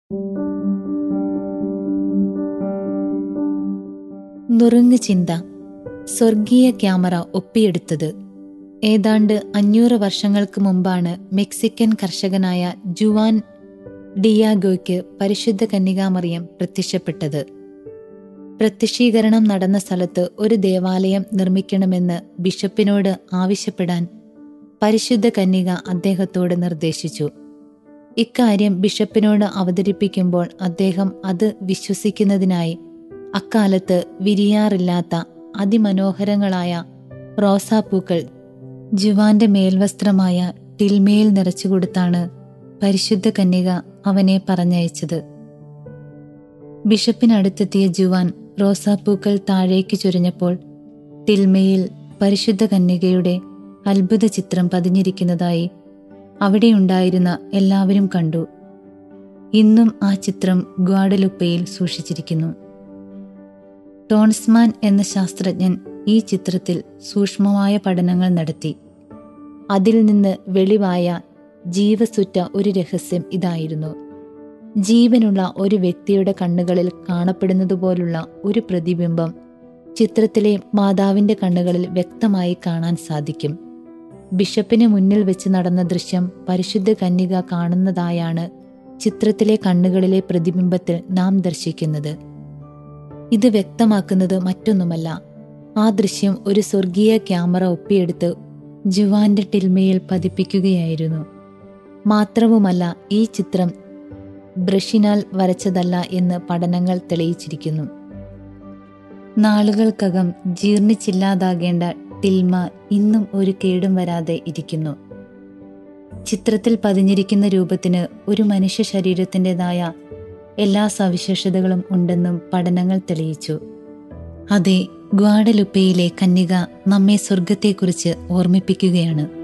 നുറുങ്ങ് ചിന്ത സ്വർഗീയ ക്യാമറ ഒപ്പിയെടുത്തത് ഏതാണ്ട് അഞ്ഞൂറ് വർഷങ്ങൾക്ക് മുമ്പാണ് മെക്സിക്കൻ കർഷകനായ ജുവാൻ ഡിയാഗോയ്ക്ക് പരിശുദ്ധ കന്യകാമറിയം പ്രത്യക്ഷപ്പെട്ടത് പ്രത്യക്ഷീകരണം നടന്ന സ്ഥലത്ത് ഒരു ദേവാലയം നിർമ്മിക്കണമെന്ന് ബിഷപ്പിനോട് ആവശ്യപ്പെടാൻ പരിശുദ്ധ കന്യക അദ്ദേഹത്തോട് നിർദ്ദേശിച്ചു ഇക്കാര്യം ബിഷപ്പിനോട് അവതരിപ്പിക്കുമ്പോൾ അദ്ദേഹം അത് വിശ്വസിക്കുന്നതിനായി അക്കാലത്ത് വിരിയാറില്ലാത്ത അതിമനോഹരങ്ങളായ റോസാപ്പൂക്കൾ ജുവാന്റെ മേൽവസ്ത്രമായ ടിൽമേൽ നിറച്ചുകൊടുത്താണ് പരിശുദ്ധ കന്യക അവനെ പറഞ്ഞയച്ചത് ബിഷപ്പിനടുത്തെത്തിയ ജുവാൻ റോസാപ്പൂക്കൾ താഴേക്ക് ചുരിഞ്ഞപ്പോൾ ടിൽമയിൽ പരിശുദ്ധ കന്യകയുടെ അത്ഭുത ചിത്രം പതിഞ്ഞിരിക്കുന്നതായി അവിടെയുണ്ടായിരുന്ന എല്ലാവരും കണ്ടു ഇന്നും ആ ചിത്രം ഗ്വാഡലുപ്പയിൽ സൂക്ഷിച്ചിരിക്കുന്നു ടോൺസ്മാൻ എന്ന ശാസ്ത്രജ്ഞൻ ഈ ചിത്രത്തിൽ സൂക്ഷ്മമായ പഠനങ്ങൾ നടത്തി അതിൽ നിന്ന് വെളിവായ ജീവസുറ്റ ഒരു രഹസ്യം ഇതായിരുന്നു ജീവനുള്ള ഒരു വ്യക്തിയുടെ കണ്ണുകളിൽ കാണപ്പെടുന്നതുപോലുള്ള ഒരു പ്രതിബിംബം ചിത്രത്തിലെ മാതാവിന്റെ കണ്ണുകളിൽ വ്യക്തമായി കാണാൻ സാധിക്കും ബിഷപ്പിന് മുന്നിൽ വെച്ച് നടന്ന ദൃശ്യം പരിശുദ്ധ കന്യക കാണുന്നതായാണ് ചിത്രത്തിലെ കണ്ണുകളിലെ പ്രതിബിംബത്തിൽ നാം ദർശിക്കുന്നത് ഇത് വ്യക്തമാക്കുന്നത് മറ്റൊന്നുമല്ല ആ ദൃശ്യം ഒരു സ്വർഗീയ ക്യാമറ ഒപ്പിയെടുത്ത് ജുവാന്റെ ടിൽമയിൽ പതിപ്പിക്കുകയായിരുന്നു മാത്രവുമല്ല ഈ ചിത്രം ബ്രഷിനാൽ വരച്ചതല്ല എന്ന് പഠനങ്ങൾ തെളിയിച്ചിരിക്കുന്നു നാളുകൾക്കകം ജീർണിച്ചില്ലാതാകേണ്ട ടിൽമ ഇന്നും ഒരു കേടും വരാതെ ഇരിക്കുന്നു ചിത്രത്തിൽ പതിഞ്ഞിരിക്കുന്ന രൂപത്തിന് ഒരു മനുഷ്യ ശരീരത്തിൻ്റെതായ എല്ലാ സവിശേഷതകളും ഉണ്ടെന്നും പഠനങ്ങൾ തെളിയിച്ചു അതെ ഗ്വാഡലുപ്പയിലെ കന്യക നമ്മെ സ്വർഗത്തെക്കുറിച്ച് ഓർമ്മിപ്പിക്കുകയാണ്